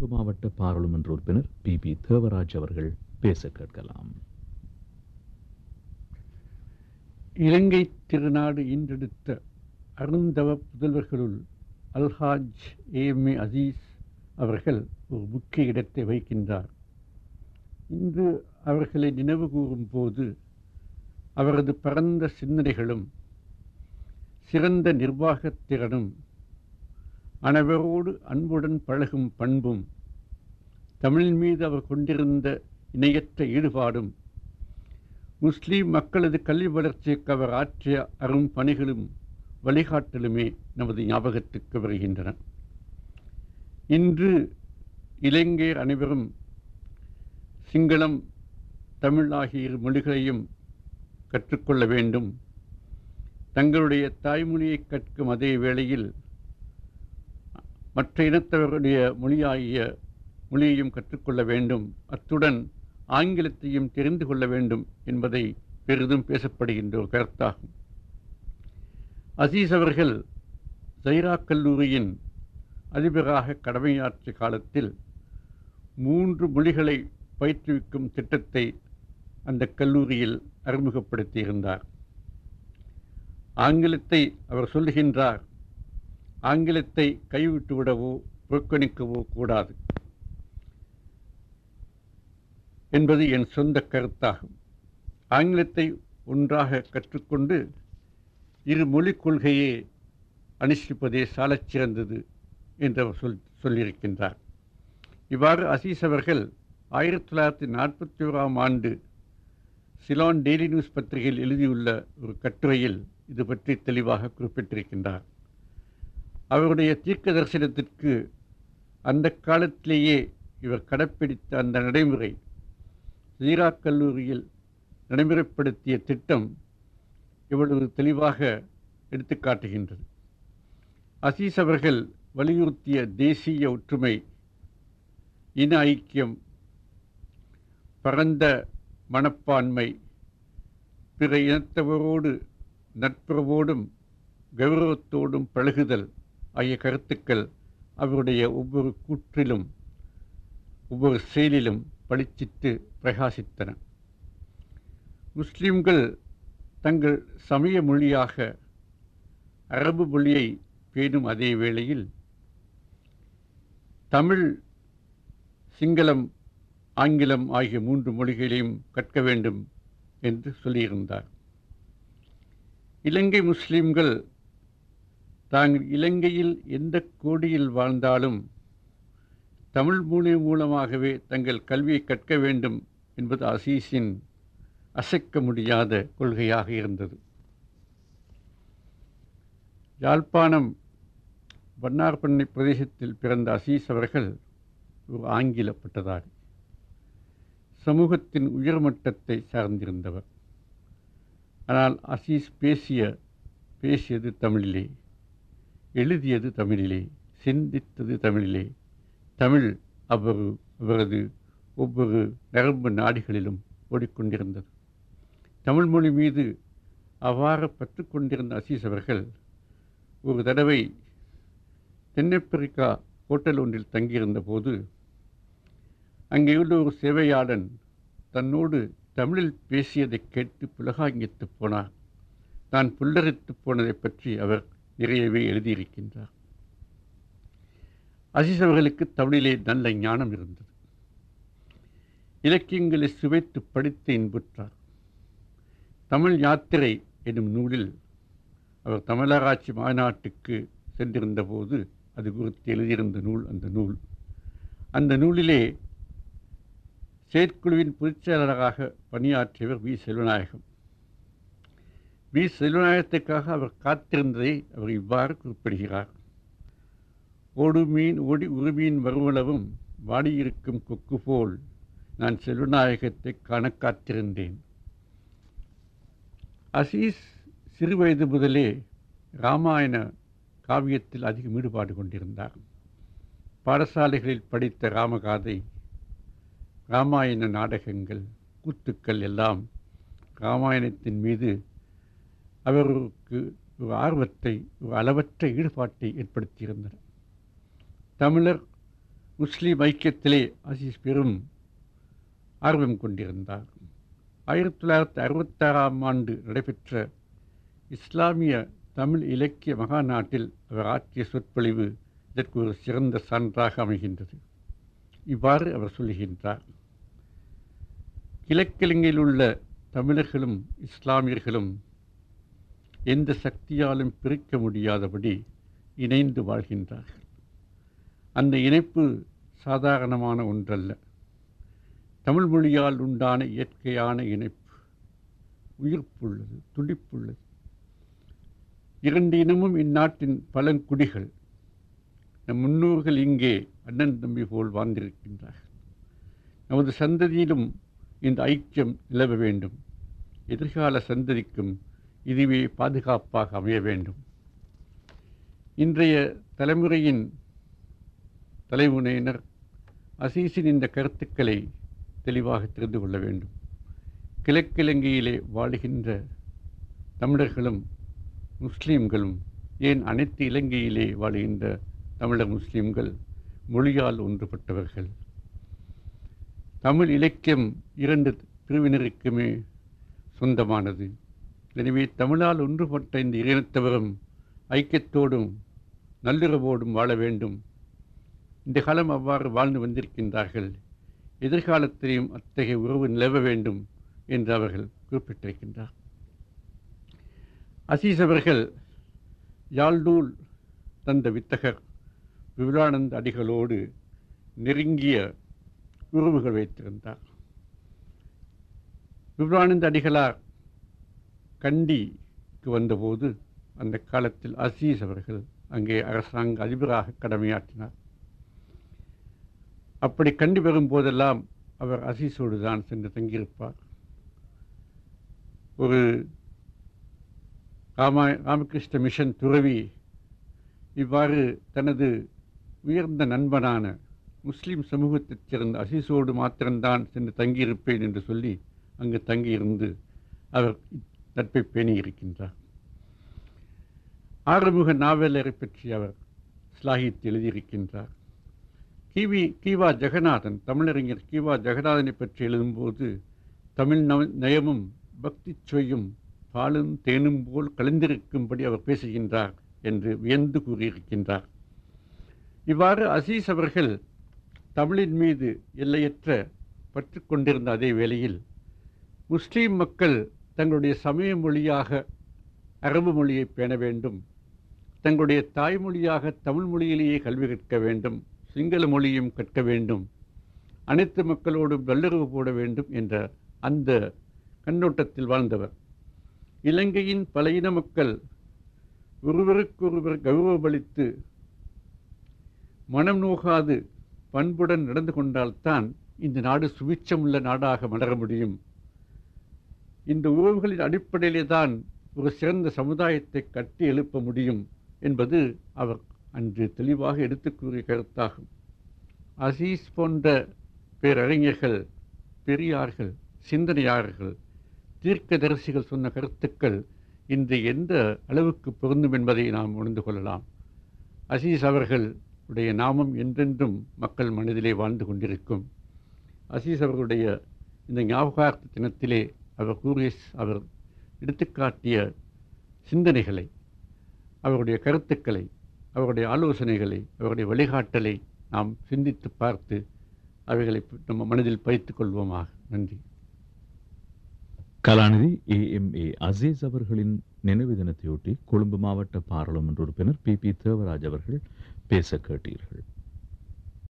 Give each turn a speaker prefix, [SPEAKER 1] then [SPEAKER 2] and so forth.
[SPEAKER 1] கொழும்பு மாவட்ட பாராளுமன்ற உறுப்பினர் பி பி தேவராஜ் அவர்கள் பேச கேட்கலாம்
[SPEAKER 2] இலங்கை திருநாடு ஈன்றெடுத்த அருந்தவ புதல்வர்களுள் அல்ஹாஜ் ஏஎம்ஏ அசீஸ் அவர்கள் ஒரு முக்கிய இடத்தை வகிக்கின்றார் இன்று அவர்களை நினைவு கூறும் போது அவரது பரந்த சிந்தனைகளும் சிறந்த நிர்வாகத் திறனும் அனைவரோடு அன்புடன் பழகும் பண்பும் தமிழின் மீது அவர் கொண்டிருந்த இணையற்ற ஈடுபாடும் முஸ்லீம் மக்களது கல்வி வளர்ச்சிக்கு அவர் ஆற்றிய அரும் பணிகளும் வழிகாட்டலுமே நமது ஞாபகத்துக்கு வருகின்றன இன்று இலங்கையர் அனைவரும் சிங்களம் தமிழ் ஆகிய இரு மொழிகளையும் கற்றுக்கொள்ள வேண்டும் தங்களுடைய தாய்மொழியை கற்கும் அதே வேளையில் மற்ற இனத்தவருடைய மொழியாகிய மொழியையும் கற்றுக்கொள்ள வேண்டும் அத்துடன் ஆங்கிலத்தையும் தெரிந்து கொள்ள வேண்டும் என்பதை பெரிதும் பேசப்படுகின்ற ஒரு கருத்தாகும் அசீஸ் அவர்கள் ஜைரா கல்லூரியின் அதிபராக கடமையாற்றிய காலத்தில் மூன்று மொழிகளை பயிற்றுவிக்கும் திட்டத்தை அந்த கல்லூரியில் அறிமுகப்படுத்தியிருந்தார் ஆங்கிலத்தை அவர் சொல்லுகின்றார் ஆங்கிலத்தை கைவிட்டு விடவோ புறக்கணிக்கவோ கூடாது என்பது என் சொந்த கருத்தாகும் ஆங்கிலத்தை ஒன்றாக கற்றுக்கொண்டு இரு மொழிக் கொள்கையை அனுஷ்டிப்பதே சாலச் சிறந்தது என்று அவர் சொல் சொல்லியிருக்கின்றார் இவ்வாறு அசீஸ் அவர்கள் ஆயிரத்தி தொள்ளாயிரத்தி நாற்பத்தி ஓராம் ஆண்டு சிலான் டெய்லி நியூஸ் பத்திரிகையில் எழுதியுள்ள ஒரு கட்டுரையில் இது பற்றி தெளிவாக குறிப்பிட்டிருக்கின்றார் அவருடைய தீர்க்க தரிசனத்திற்கு அந்த காலத்திலேயே இவர் கடைப்பிடித்த அந்த நடைமுறை ஜீரா கல்லூரியில் நடைமுறைப்படுத்திய திட்டம் இவ்வளவு தெளிவாக எடுத்துக்காட்டுகின்றது அசீஸ் அவர்கள் வலியுறுத்திய தேசிய ஒற்றுமை இன ஐக்கியம் பரந்த மனப்பான்மை பிற இனத்தவரோடு நட்புறவோடும் கௌரவத்தோடும் பழகுதல் ஆகிய கருத்துக்கள் அவருடைய ஒவ்வொரு கூற்றிலும் ஒவ்வொரு செயலிலும் பளிச்சிட்டு பிரகாசித்தன முஸ்லிம்கள் தங்கள் சமய மொழியாக அரபு மொழியை பேணும் அதே வேளையில் தமிழ் சிங்களம் ஆங்கிலம் ஆகிய மூன்று மொழிகளையும் கற்க வேண்டும் என்று சொல்லியிருந்தார் இலங்கை முஸ்லிம்கள் தாங்கள் இலங்கையில் எந்த கோடியில் வாழ்ந்தாலும் தமிழ் மொழி மூலமாகவே தங்கள் கல்வியை கற்க வேண்டும் என்பது அசீஸின் அசைக்க முடியாத கொள்கையாக இருந்தது யாழ்ப்பாணம் வண்ணார்பண்ணை பிரதேசத்தில் பிறந்த அசீஸ் அவர்கள் ஒரு ஆங்கில பட்டதாரி சமூகத்தின் உயர்மட்டத்தை சார்ந்திருந்தவர் ஆனால் அசீஸ் பேசிய பேசியது தமிழிலே எழுதியது தமிழிலே சிந்தித்தது தமிழிலே தமிழ் அவர் அவரது ஒவ்வொரு நரம்பு நாடிகளிலும் ஓடிக்கொண்டிருந்தது தமிழ் மொழி மீது அவ்வாறு பற்று கொண்டிருந்த அசீஸ் அவர்கள் ஒரு தடவை தென்னாப்பிரிக்கா ஹோட்டல் ஒன்றில் தங்கியிருந்த போது அங்கேயுள்ள ஒரு சேவையாளன் தன்னோடு தமிழில் பேசியதை கேட்டு புலகாங்கித்து போனார் தான் புல்லரித்து போனதை பற்றி அவர் நிறையவே எழுதியிருக்கின்றார் அசீஸ் அவர்களுக்கு தமிழிலே நல்ல ஞானம் இருந்தது இலக்கியங்களை சுவைத்து படித்து இன்புற்றார் தமிழ் யாத்திரை எனும் நூலில் அவர் தமிழராட்சி மாநாட்டுக்கு சென்றிருந்த போது அது குறித்து எழுதியிருந்த நூல் அந்த நூல் அந்த நூலிலே செயற்குழுவின் பொதுச்செயலாளராக பணியாற்றியவர் வி செல்வநாயகம் வி செல்வநாயகத்துக்காக அவர் காத்திருந்ததை அவர் இவ்வாறு குறிப்பிடுகிறார் ஓடு மீன் ஓடி உருமீன் வருவளவும் வாடியிருக்கும் கொக்கு போல் நான் செல்வநாயகத்தை காண காத்திருந்தேன் அசீஸ் சிறுவயது முதலே இராமாயண காவியத்தில் அதிகம் ஈடுபாடு கொண்டிருந்தார் பாடசாலைகளில் படித்த ராமகாதை இராமாயண நாடகங்கள் கூத்துக்கள் எல்லாம் இராமாயணத்தின் மீது அவருக்கு ஒரு ஆர்வத்தை ஒரு அளவற்ற ஈடுபாட்டை ஏற்படுத்தியிருந்தன தமிழர் முஸ்லீம் ஐக்கியத்திலே அசீஸ் பெரும் ஆர்வம் கொண்டிருந்தார் ஆயிரத்தி தொள்ளாயிரத்தி அறுபத்தாறாம் ஆண்டு நடைபெற்ற இஸ்லாமிய தமிழ் இலக்கிய மகாநாட்டில் அவர் ஆற்றிய சொற்பொழிவு இதற்கு ஒரு சிறந்த சான்றாக அமைகின்றது இவ்வாறு அவர் சொல்லுகின்றார் கிழக்கிழங்கையில் உள்ள தமிழர்களும் இஸ்லாமியர்களும் எந்த சக்தியாலும் பிரிக்க முடியாதபடி இணைந்து வாழ்கின்றார்கள் அந்த இணைப்பு சாதாரணமான ஒன்றல்ல தமிழ் மொழியால் உண்டான இயற்கையான இணைப்பு உயிர்ப்புள்ளது துடிப்புள்ளது இரண்டு இனமும் இந்நாட்டின் பழங்குடிகள் நம் முன்னோர்கள் இங்கே அண்ணன் தம்பி போல் வாழ்ந்திருக்கின்றார்கள் நமது சந்ததியிலும் இந்த ஐக்கியம் நிலவ வேண்டும் எதிர்கால சந்ததிக்கும் இதுவே பாதுகாப்பாக அமைய வேண்டும் இன்றைய தலைமுறையின் தலைமுறையினர் அசீஸின் இந்த கருத்துக்களை தெளிவாக தெரிந்து கொள்ள வேண்டும் கிழக்கிழங்கையிலே வாழுகின்ற தமிழர்களும் முஸ்லீம்களும் ஏன் அனைத்து இலங்கையிலே வாழுகின்ற தமிழர் முஸ்லீம்கள் மொழியால் ஒன்றுபட்டவர்கள் தமிழ் இலக்கியம் இரண்டு பிரிவினருக்குமே சொந்தமானது எனவே தமிழால் ஒன்றுபட்ட இந்த இனத்தவரும் ஐக்கியத்தோடும் நல்லுறவோடும் வாழ வேண்டும் இந்த காலம் அவ்வாறு வாழ்ந்து வந்திருக்கின்றார்கள் எதிர்காலத்திலையும் அத்தகைய உறவு நிலவ வேண்டும் என்று அவர்கள் குறிப்பிட்டிருக்கின்றார் அசீஸ் அவர்கள் யாழ்டூல் தந்த வித்தகர் விபுலானந்த அடிகளோடு நெருங்கிய உறவுகள் வைத்திருந்தார் விபுலானந்த அடிகளார் கண்டிக்கு வந்தபோது அந்த காலத்தில் அசீஸ் அவர்கள் அங்கே அரசாங்க அதிபராக கடமையாற்றினார் அப்படி கண்டு பெறும் போதெல்லாம் அவர் அசீஸோடு தான் சென்று தங்கியிருப்பார் ஒரு ராமா ராமகிருஷ்ண மிஷன் துறவி இவ்வாறு தனது உயர்ந்த நண்பனான முஸ்லிம் சமூகத்தைச் சேர்ந்த அசீஸோடு மாத்திரம்தான் சென்று தங்கியிருப்பேன் என்று சொல்லி அங்கு தங்கியிருந்து அவர் நட்பை பேணியிருக்கின்றார் ஆறுமுக நாவலரை பற்றி அவர் ஸ்லாகித்து எழுதியிருக்கின்றார் கிவி கிவா ஜெகநாதன் தமிழறிஞர் கிவா ஜெகநாதனை பற்றி எழுதும்போது தமிழ் நவ- நயமும் பக்தி சுவையும் பாலும் தேனும் போல் கலந்திருக்கும்படி அவர் பேசுகின்றார் என்று வியந்து கூறியிருக்கின்றார் இவ்வாறு அசீஸ் அவர்கள் தமிழின் மீது எல்லையற்ற பற்று கொண்டிருந்த அதே வேளையில் முஸ்லீம் மக்கள் தங்களுடைய சமய மொழியாக அரபு மொழியை பேண வேண்டும் தங்களுடைய தாய்மொழியாக தமிழ் மொழியிலேயே கல்வி கற்க வேண்டும் சிங்கள மொழியும் கற்க வேண்டும் அனைத்து மக்களோடும் நல்லுறவு போட வேண்டும் என்ற அந்த கண்ணோட்டத்தில் வாழ்ந்தவர் இலங்கையின் பல இன மக்கள் ஒருவருக்கொருவர் கௌரவமளித்து மனம் நோகாது பண்புடன் நடந்து கொண்டால்தான் இந்த நாடு சுபிட்சமுள்ள நாடாக மலர முடியும் இந்த உறவுகளின் அடிப்படையிலே தான் ஒரு சிறந்த சமுதாயத்தை கட்டி எழுப்ப முடியும் என்பது அவர் அன்று தெளிவாக எடுத்துக் கூறிய கருத்தாகும் அசீஸ் போன்ற பேரறிஞர்கள் பெரியார்கள் சிந்தனையாளர்கள் தீர்க்கதரிசிகள் சொன்ன கருத்துக்கள் இன்று எந்த அளவுக்கு பொருந்தும் என்பதை நாம் உணர்ந்து கொள்ளலாம் அசீஸ் அவர்களுடைய நாமம் என்றென்றும் மக்கள் மனதிலே வாழ்ந்து கொண்டிருக்கும் அசீஸ் அவர்களுடைய இந்த ஞாபகார்த்த தினத்திலே அவர் கூறிய அவர் எடுத்துக்காட்டிய சிந்தனைகளை அவருடைய கருத்துக்களை அவருடைய ஆலோசனைகளை அவருடைய வழிகாட்டலை நாம் சிந்தித்து பார்த்து அவைகளை நம்ம மனதில் பதித்துக் கொள்வோமாக நன்றி
[SPEAKER 1] கலாநிதி ஏ எம் ஏ அசீஸ் அவர்களின் நினைவு தினத்தையொட்டி கொழும்பு மாவட்ட பாராளுமன்ற உறுப்பினர் பி பி தேவராஜ் அவர்கள் பேச கேட்டீர்கள்